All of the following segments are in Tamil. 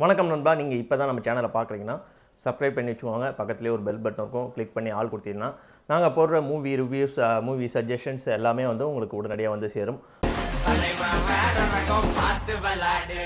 வணக்கம் நண்பா நீங்கள் இப்போ தான் நம்ம சேனலை பார்க்குறீங்கன்னா சப்ஸ்கிரைப் பண்ணி வச்சுக்கோங்க பக்கத்துலேயே ஒரு பெல் பட்டன் இருக்கும் கிளிக் பண்ணி ஆள் கொடுத்தீங்கன்னா நாங்கள் போடுற மூவி ரிவ்யூஸ் மூவி சஜஷன்ஸ் எல்லாமே வந்து உங்களுக்கு உடனடியாக வந்து சேரும் தலைவன் வேற ரகம் பார்த்து விளாடு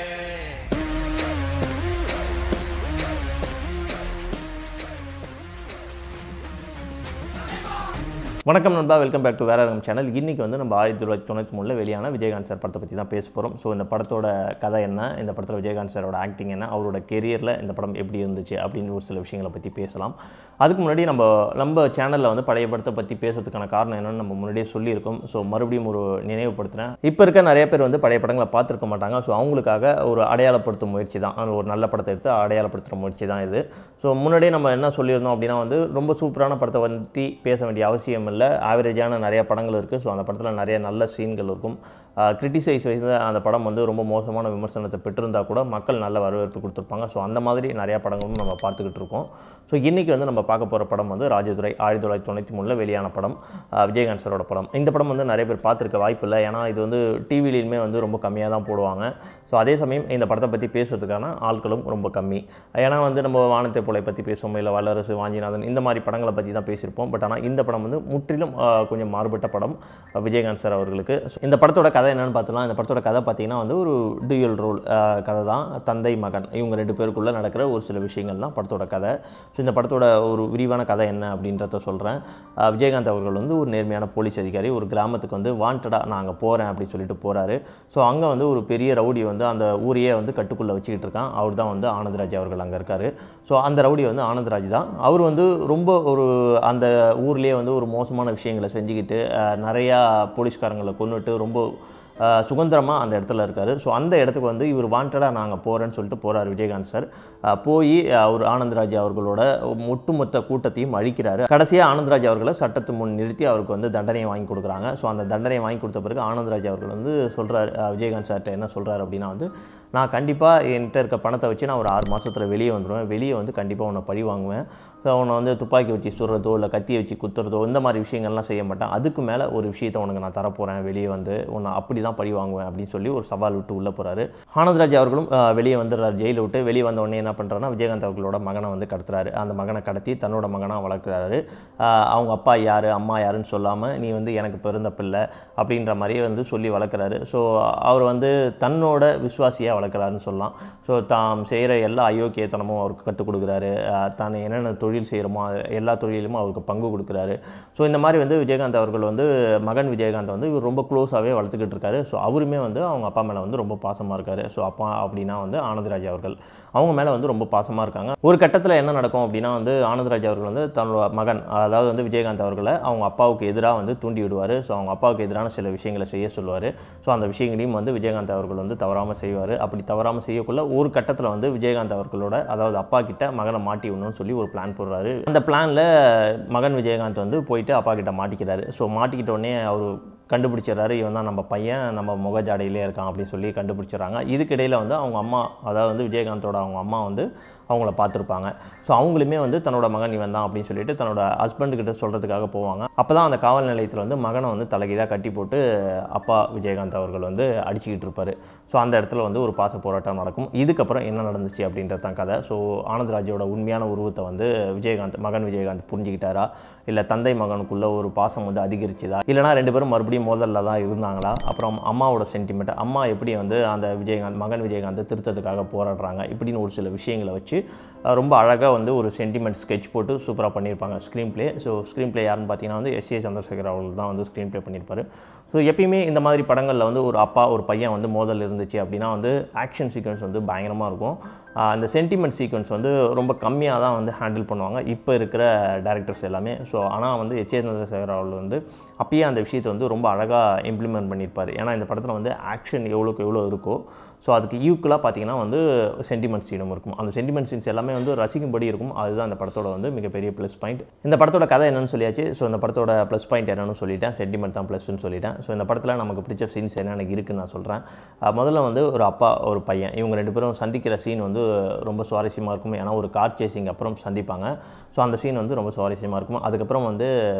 வணக்கம் நண்பா வெல்கம் பேக் டு வேற ரகம் சேனல் இன்றைக்கி வந்து நம்ம ஆயிரத்தி தொள்ளாயிரத்தி தொண்ணூற்றி மூணில் வெளியான விஜயகாந்த் சார் படத்தை பற்றி தான் பேச போகிறோம் ஸோ இந்த படத்தோட கதை என்ன இந்த படத்தில் விஜயகாந்த் சாரோட ஆக்டிங் என்ன அவரோட கெரியரில் இந்த படம் எப்படி இருந்துச்சு அப்படின்னு ஒரு சில விஷயங்களை பற்றி பேசலாம் அதுக்கு முன்னாடி நம்ம நம்ம சேனலில் வந்து பழைய படத்தை பற்றி பேசுறதுக்கான காரணம் என்னன்னு நம்ம முன்னாடியே சொல்லியிருக்கோம் ஸோ மறுபடியும் ஒரு நினைவுபடுத்துகிறேன் இப்போ இருக்க நிறைய பேர் வந்து பழைய படங்களை பார்த்துருக்க மாட்டாங்க ஸோ அவங்களுக்காக ஒரு அடையாளப்படுத்தும் முயற்சி தான் அது ஒரு நல்ல படத்தை எடுத்து அடையாளப்படுத்துகிற முயற்சி தான் இது ஸோ முன்னாடியே நம்ம என்ன சொல்லியிருந்தோம் அப்படின்னா வந்து ரொம்ப சூப்பரான படத்தை பற்றி பேச வேண்டிய அவசியம் இல்லை ஆவரேஜான நிறைய படங்கள் இருக்குது ஸோ அந்த படத்தில் நிறைய நல்ல சீன்கள் இருக்கும் கிரிட்டிசைஸ் வைத்த அந்த படம் வந்து ரொம்ப மோசமான விமர்சனத்தை பெற்றிருந்தா கூட மக்கள் நல்ல வரவேற்பு கொடுத்துருப்பாங்க ஸோ அந்த மாதிரி நிறையா படங்களும் நம்ம பார்த்துக்கிட்டு இருக்கோம் ஸோ இன்றைக்கி வந்து நம்ம பார்க்க போகிற படம் வந்து ராஜதுரை ஆயிரத்தி தொள்ளாயிரத்தி தொண்ணூற்றி மூணில் வெளியான படம் அஹ் விஜயகாந்த் சாரோட படம் இந்த படம் வந்து நிறைய பேர் பார்த்துருக்க வாய்ப்பு இல்லை ஏன்னா இது வந்து டிவிலையுமே வந்து ரொம்ப கம்மியாக தான் போடுவாங்க ஸோ அதே சமயம் இந்த படத்தை பற்றி பேசுறதுக்கான ஆட்களும் ரொம்ப கம்மி ஏன்னா வந்து நம்ம வானத்தை போலை பற்றி பேசுவோம் இல்லை வல்லரசு வாஞ்சிநாதன் இந்த மாதிரி படங்களை பற்றி தான் பேசியிருப்போம் பட் ஆனால் இந்த படம் வந்து முற்றிலும் ஆஹ், கொஞ்சம் மாறுபட்ட படம் அஹ், விஜயகாந்த் சார் அவர்களுக்கு So, இந்த படத்தோட கதை என்னன்னு பார்த்தோம்னா இந்த படத்தோட கதை பார்த்தீங்கன்னா வந்து ஒரு டியூயல் ரோல் கதை தான் தந்தை மகன் இவங்க ரெண்டு பேருக்குள்ளே நடக்கிற ஒரு சில விஷயங்கள் தான் படத்தோட கதை ஸோ இந்த படத்தோட ஒரு விரிவான கதை என்ன அப்படின்றத சொல்கிறேன் விஜயகாந்த் அவர்கள் வந்து ஒரு நேர்மையான போலீஸ் அதிகாரி ஒரு கிராமத்துக்கு வந்து வாண்டடாக நான் அங்கே போகிறேன் அப்படின்னு சொல்லிட்டு போகிறாரு ஸோ அங்கே வந்து ஒரு பெரிய ரவுடி வந்து அந்த ஊரையே வந்து கட்டுக்குள்ளே வச்சுக்கிட்டு இருக்கான் அவர் தான் வந்து ஆனந்தராஜ் அவர்கள் அங்கே இருக்கார் ஸோ அந்த ரவுடி வந்து ஆனந்தராஜ் தான் அவர் வந்து ரொம்ப ஒரு அந்த ஊர்லேயே வந்து ஒரு மோசமான விஷயங்களை செஞ்சுக்கிட்டு அஹ், நிறையா போலீஸ்காரங்களை கொன்னுட்டு ரொம்ப சுதந்திரமாக அந்த இடத்துல இருக்கார் ஸோ அந்த இடத்துக்கு வந்து இவர் வாண்டடாக நாங்கள் போகிறேன்னு சொல்லிட்டு போகிறார் விஜயகாந்த் சார் அஹ், போய் அவர் ஆனந்தராஜ் அவர்களோட ஒட்டுமொத்த கூட்டத்தையும் அழிக்கிறாரு கடைசியாக ஆனந்தராஜ் அவர்களை சட்டத்து முன் நிறுத்தி அவருக்கு வந்து தண்டனையை வாங்கி கொடுக்குறாங்க ஸோ அந்த தண்டனையை வாங்கி கொடுத்த பிறகு ஆனந்தராஜ் அவர்கள் வந்து சொல்கிறார் விஜயகாந்த் சார்கிட்ட என்ன சொல்கிறார் அப்படின்னா வந்து நான் கண்டிப்பாக என்கிட்ட இருக்க பணத்தை வச்சு நான் ஒரு ஆறு மாதத்தில் வெளியே வந்துடுவேன் வெளியே வந்து கண்டிப்பாக உன்னை பழி வாங்குவேன் ஸோ அவனை வந்து துப்பாக்கி வச்சு சுடுறதோ இல்லை கத்தியை வச்சு குத்துறதோ இந்த மாதிரி விஷயங்கள்லாம் செய்ய மாட்டேன் அதுக்கு மேலே ஒரு விஷயத்தை உனக்கு நான் தரப்போகிறேன் வெளியே வந்து உன்னை அப்படி தான் பழி வாங்குவேன் அப்படின்னு சொல்லி ஒரு சவால் விட்டு உள்ளே போகிறாரு ஆனந்தராஜ் அவர்களும் அஹ், வெளியே வந்துடுறாரு ஜெயிலை விட்டு வெளியே வந்த உடனே என்ன பண்ணுறாருன்னா விஜயகாந்த் அவர்களோட மகனை வந்து கடத்துறாரு அந்த மகனை கடத்தி தன்னோட மகனாக வளர்க்குறாரு அஹ், அவங்க அப்பா யார் அம்மா யாருன்னு சொல்லாமல் நீ வந்து எனக்கு பிறந்த பிள்ளை அப்படின்ற மாதிரியே வந்து சொல்லி வளர்க்குறாரு ஸோ அவர் வந்து தன்னோட விசுவாசியாக வளர்க்குறாருன்னு சொல்லலாம் ஸோ தாம் செய்கிற எல்லா அயோக்கியத்தனமும் அவருக்கு கற்றுக் கொடுக்குறாரு அஹ், தான் என்னென்ன தொழில் செய்கிறோமோ அது எல்லா தொழிலும் அவருக்கு பங்கு கொடுக்குறாரு ஸோ இந்த மாதிரி வந்து விஜயகாந்த் அவர்கள் வந்து மகன் விஜயகாந்த் வந்து இவர் ரொம்ப க்ளோஸாகவே வளர்த்துக்கிட்டு இருக்காரு ஸோ அவருமே வந்து அவங்க அப்பா மேலே வந்து ரொம்ப பாசமாக இருக்காரு ஸோ அப்பா அப்படின்னா வந்து ஆனந்தராஜ் அவர்கள் அவங்க மேலே வந்து ரொம்ப பாசமாக இருக்காங்க ஒரு கட்டத்தில் என்ன நடக்கும் அப்படின்னா வந்து ஆனந்தராஜ் அவர்கள் வந்து தன்னோட மகன் அதாவது வந்து விஜயகாந்த் அவர்களை அவங்க அப்பாவுக்கு எதிராக வந்து தூண்டி விடுவார் ஸோ அவங்க அப்பாவுக்கு எதிரான சில விஷயங்களை செய்ய சொல்லுவார் ஸோ அந்த விஷயங்களையும் வந்து விஜயகாந்த் அவர்கள் வந்து தவறாமல் செய்வார் அப்படி தவறாமல் செய்யக்குள்ள ஒரு கட்டத்தில் வந்து விஜயகாந்த் அவர்களோட அதாவது அப்பா கிட்ட மகனை மாட்டி விடணும்னு சொல்லி ஒரு பிளான் போடுறாரு அந்த பிளானில் மகன் விஜயகாந்த் வந்து போயிட்டு அப்பா கிட்ட மாட்டிக்கிறாரு ஸோ மாட்டிக்கிட்ட உடனே அவர் கண்டுபிடிச்சிடுறாரு இவன் தான் நம்ம பையன் நம்ம முகஜாடையிலே இருக்கான் அப்படின்னு சொல்லி கண்டுபிடிச்சிடுறாங்க இதுக்கிடையில் வந்து அவங்க அம்மா அதாவது வந்து விஜயகாந்தோட அவங்க அம்மா வந்து அவங்கள பார்த்துருப்பாங்க ஸோ அவங்களுமே வந்து தன்னோட மகன் இவன் தான் அப்படின்னு சொல்லிட்டு தன்னோட ஹஸ்பண்ட் கிட்ட சொல்கிறதுக்காக போவாங்க அப்போ தான் அந்த காவல் நிலையத்தில் வந்து மகனை வந்து தலைகீழாக கட்டி போட்டு அப்பா விஜயகாந்த் அவர்கள் வந்து அடிச்சுக்கிட்டு இருப்பார் ஸோ அந்த இடத்துல வந்து ஒரு பாச போராட்டம் நடக்கும் இதுக்கப்புறம் என்ன நடந்துச்சு அப்படின்றது தான் கதை ஸோ ஆனந்தராஜோட உண்மையான உருவத்தை வந்து விஜயகாந்த் மகன் விஜயகாந்த் புரிஞ்சுக்கிட்டாரா இல்லை தந்தை மகனுக்குள்ள ஒரு பாசம் வந்து அதிகரிச்சுதா இல்லைனா ரெண்டு பேரும் மறுபடியும் மோதலில் தான் இருந்தாங்களா அப்புறம் அம்மாவோட சென்டிமெண்ட் அம்மா எப்படி வந்து அந்த விஜயகாந்த் மகன் விஜயகாந்த் திருத்தத்துக்காக போராடுறாங்க இப்படின்னு ஒரு சில விஷயங்களை வச்சு அஹ், ரொம்ப அழகாக வந்து ஒரு சென்டிமெண்ட் ஸ்கெட்ச் போட்டு சூப்பராக பண்ணியிருப்பாங்க screenplay so screenplay யாருன்னு பார்த்தீங்கன்னா வந்து எஸ் ஏ சந்திரசேகர் அவர்கள் தான் வந்து ஸ்க்ரீன் ப்ளே பண்ணியிருப்பாரு ஸோ எப்பயுமே இந்த மாதிரி படங்களில் வந்து ஒரு அப்பா ஒரு பையன் வந்து மோதல் இருந்துச்சு அப்படின்னா வந்து ஆக்ஷன் சீக்வன்ஸ் வந்து பயங்கரமாக இருக்கும் ஆஹ் அந்த சென்டிமெண்ட் சீக்வன்ஸ் வந்து ரொம்ப கம்மியாக தான் வந்து ஹேண்டில் பண்ணுவாங்க இப்போ இருக்கிற டேரக்டர்ஸ் எல்லாமே ஸோ ஆனால் வந்து எச் ஏ சந்திரசேகர் அவர்கள் வந்து அப்பயே அந்த விஷயத்தை வந்து ரொம்ப அழகாக இம்ப்ளிமெண்ட் பண்ணியிருப்பார் ஏன்னா இந்த படத்தில் வந்து ஆக்ஷன் எவ்வளோக்கு எவ்வளோ இருக்கோ ஸோ அதுக்கு ஈக்குவலாக பார்த்தீங்கன்னா வந்து சென்டிமெண்ட் சீனும் இருக்கும் அந்த சென்டிமெண்ட் சீன்ஸ் எல்லாமே வந்து ரசிக்கும்படி இருக்கும் அதுதான் அந்த படத்தோட வந்து மிகப்பெரிய ப்ளஸ் பாயிண்ட் இந்த படத்தோட கதை என்னன்னு சொல்லியாச்சு ஸோ இந்த படத்தோட ப்ளஸ் பாயிண்ட் என்னன்னு சொல்லிட்டேன் சென்டிமெண்ட் தான் ப்ளஸ்ன்னு சொல்லிட்டேன் ஸோ இந்த படத்தில் நமக்கு பிடிச்ச சீன்ஸ் என்னென்ன இருக்குன்னு நான் சொல்கிறேன் முதல்ல வந்து ஒரு அப்பா ஒரு பையன் இவங்க ரெண்டு பேரும் சந்திக்கிற சீன் வந்து ரொம்ப சுவாரஸ்யமாக இருக்கும் ஏன்னா ஒரு கார் சேசிங் அப்புறம் சந்திப்பாங்க ஸோ அந்த சீன் வந்து ரொம்ப சுவாரஸ்யமாக இருக்கும் அதுக்கப்புறம் வந்து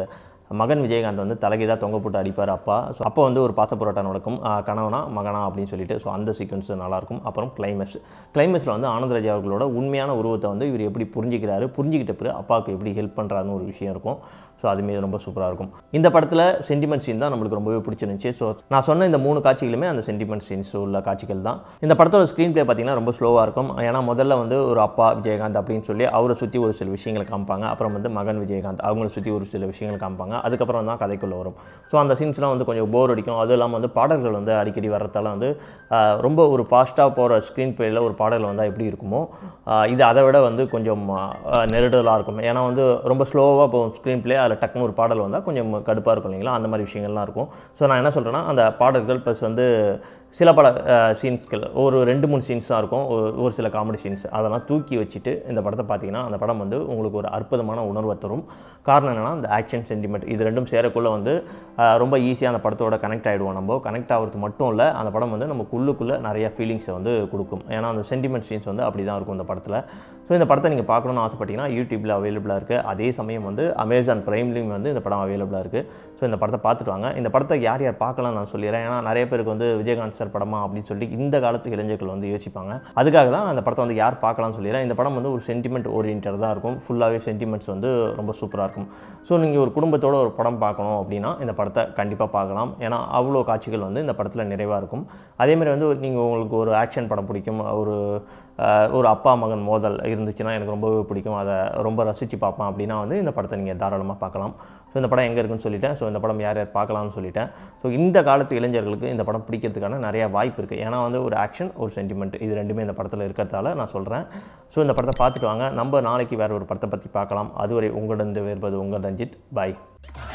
மகன் விஜயகாந்த் வந்து தலைகீழாக தொங்க போட்டு அடிப்பார் அப்பா ஸோ அப்போ வந்து ஒரு பாச போராட்டம் நடக்கும் ஆஹ் கணவனா மகனா அப்படின்னு சொல்லிட்டு ஸோ அந்த சீக்வன்ஸ் நல்லாயிருக்கும் அப்புறம் கிளைமேக்ஸ் கிளைமேக்ஸில் வந்து ஆனந்தராஜ் அவர்களோட உண்மையான உருவத்தை வந்து இவர் எப்படி புரிஞ்சிக்கிறாரு புரிஞ்சுக்கிட்ட பிறகு அப்பாவுக்கு எப்படி ஹெல்ப் பண்ணுறாருன்னு ஒரு விஷயம் இருக்கும் ஸோ அதுமே ரொம்ப சூப்பராக இருக்கும் இந்த படத்தில் சென்டிமெண்ட் சீன் தான் நம்மளுக்கு ரொம்பவே பிடிச்சிருந்துச்சு ஸோ நான் சொன்ன இந்த மூணு காட்சிகளுமே அந்த சென்டிமெண்ட் சீன்ஸ் உள்ள காட்சிகள் தான் இந்த படத்தோட ஸ்க்ரீன் ப்ளே பார்த்தீங்கன்னா ரொம்ப ஸ்லோவாக இருக்கும் ஏன்னா முதல்ல வந்து ஒரு அப்பா விஜயகாந்த் அப்படின்னு சொல்லி அவரை சுற்றி ஒரு சில விஷயங்களை காமிப்பாங்க அப்புறம் வந்து மகன் விஜயகாந்த் அவங்கள சுற்றி ஒரு சில விஷயங்கள் காமிப்பாங்க அதுக்கப்புறம் தான் கதைக்குள்ளே வரும் ஸோ அந்த சீன்ஸ்லாம் வந்து கொஞ்சம் போர் அடிக்கும் அதுவும் இல்லாமல் வந்து பாடல்கள் வந்து அடிக்கடி வர்றதால வந்து ஆஹ், ரொம்ப ஒரு ஃபாஸ்ட்டாக போகிற ஸ்க்ரீன் ப்ளேயில் ஒரு பாடல் வந்தால் எப்படி இருக்குமோ ஆஹ், இது அதை விட வந்து கொஞ்சம் ஆஹ், நெருடலாக இருக்கும் ஏன்னா வந்து ரொம்ப ஸ்லோவாக போகும் ஸ்க்ரீன் ப்ளே அதில் டக்குன்னு ஒரு பாடல் வந்தால் கொஞ்சம் கடுப்பாக இருக்கும் இல்லைங்களா அந்த மாதிரி விஷயங்கள்லாம் இருக்கும் ஸோ நான் என்ன சொல்கிறேன்னா அந்த பாடல்கள் ப்ளஸ் வந்து சில பல சீன்ஸ்கள் ஒரு ரெண்டு மூணு சீன்ஸ் தான் இருக்கும் ஒரு- ஒரு சில காமெடி சீன்ஸ் அதெல்லாம் தூக்கி வச்சுட்டு இந்த படத்தை பார்த்தீங்கன்னா அந்த படம் வந்து உங்களுக்கு ஒரு அற்புதமான உணர்வை தரும் காரணம் என்னென்னா அந்த ஆக்ஷன் சென்டிமெண்ட் இது ரெண்டும் சேரக்குள்ளே வந்து ஆஹ், ரொம்ப ஈஸியாக அந்த படத்தோட கனெக்ட் ஆகிடுவோம் நம்ம கனெக்ட் ஆகிறது மட்டும் இல்லை அந்த படம் வந்து நமக்கு உள்ளுக்குள்ளே நிறைய ஃபீலிங்ஸை வந்து கொடுக்கும் ஏன்னா அந்த சென்டிமெண்ட் சீன்ஸ் வந்து அப்படி தான் இருக்கும் இந்த படத்தில் ஸோ இந்த படத்தை நீங்கள் பார்க்கணும்னு ஆசைப்பட்டீங்கன்னா யூடியூப்பில் அவைலபிளாக இருக்குது அதே சமயம் வந்து அமேசான் ப்ரைம்லேயும் வந்து இந்த படம் அவைலபிளாக இருக்குது ஸோ இந்த படத்தை பார்த்துட்டு வாங்க இந்த படத்தை யார் யார் பார்க்கலாம் நான் சொல்லிடுறேன் ஏன்னா நிறைய பேருக்கு வந்து விஜயகாந்த் சார் படமா அப்படின்னு சொல்லி இந்த காலத்து இளைஞர்கள் வந்து யோசிப்பாங்க அதுக்காக தான் அந்த படத்தை வந்து யார் பார்க்கலாம்னு சொல்லிடுறேன் இந்த படம் வந்து ஒரு சென்டிமெண்ட் ஓரியன்டாக தான் இருக்கும் ஃபுல்லாகவே சென்டிமெண்ட்ஸ் வந்து ரொம்ப சூப்பராக இருக்கும் ஸோ நீங்கள் ஒரு குடும்பத்தோட ஒரு படம் பார்க்கணும் அப்படின்னா இந்த படத்தை கண்டிப்பாக பார்க்கலாம் ஏன்னா அவ்வளோ காட்சிகள் வந்து இந்த படத்தில் நிறைவாக இருக்கும் அதேமாதிரி வந்து நீங்கள் உங்களுக்கு ஒரு ஆக்ஷன் படம் பிடிக்கும் ஒரு அஹ், ஒரு அப்பா மகன் மோதல் இருந்துச்சுன்னா எனக்கு ரொம்பவே பிடிக்கும் அதை ரொம்ப ரசித்து பார்ப்பேன் அப்படின்னா வந்து இந்த படத்தை நீங்கள் தாராளமாக பார்க்கலாம் ஸோ இந்த படம் எங்கே இருக்குன்னு சொல்லிட்டேன் ஸோ இந்த படம் யார் யார் பார்க்கலாம்னு சொல்லிட்டேன் ஸோ இந்த காலத்து இளைஞர்களுக்கு இந்த படம் பிடிக்கிறதுக்கான நிறைய வாய்ப்பு இருக்குது ஏன்னா வந்து ஒரு ஆக்ஷன் ஒரு சென்டிமெண்ட் இது ரெண்டுமே இந்த படத்தில் இருக்கிறதால நான் சொல்கிறேன் ஸோ இந்த படத்தை பார்த்துட்டு வாங்க நம்ம நாளைக்கு வேறு ஒரு படத்தை பற்றி பார்க்கலாம் அதுவரை உங்களிடம் வேறுபது உங்கள் ரஞ்சித் பாய்